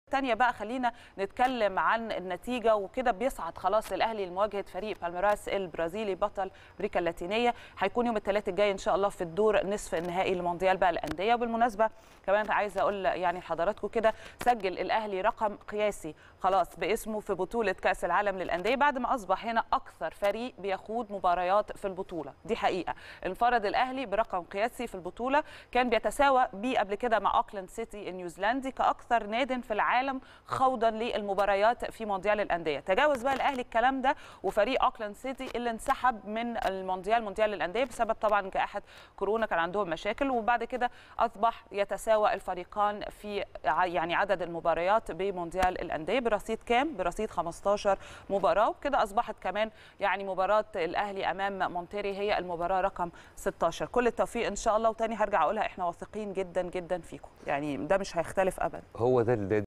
تانية بقى خلينا نتكلم عن النتيجة وكده بيصعد خلاص الأهلي لمواجهة فريق بالميراس البرازيلي بطل أمريكا اللاتينية هيكون يوم الثلاث الجاي إن شاء الله في الدور نصف النهائي لمونديال بقى الأندية وبالمناسبة كمان عايزة أقول يعني لحضراتكم كده سجل الأهلي رقم قياسي خلاص باسمه في بطولة كأس العالم للأندية بعد ما أصبح هنا أكثر فريق بيخوض مباريات في البطولة دي حقيقة انفرد الأهلي برقم قياسي في البطولة كان بيتساوى بيه قبل كده مع أوكلاند سيتي النيوزيلندي كأكثر ناد في العالم العالم خوضا للمباريات في مونديال الانديه تجاوز بقى الاهلي الكلام ده وفريق اوكلاند سيتي اللي انسحب من المونديال مونديال الانديه بسبب طبعا جائحه كورونا كان عندهم مشاكل وبعد كده اصبح يتساوى الفريقان في يعني عدد المباريات بمونديال الانديه برصيد كام برصيد 15 مباراه وكده اصبحت كمان يعني مباراه الاهلي امام مونتيري هي المباراه رقم 16 كل التوفيق ان شاء الله وتاني هرجع اقولها احنا واثقين جدا جدا فيكم يعني ده مش هيختلف ابدا هو ده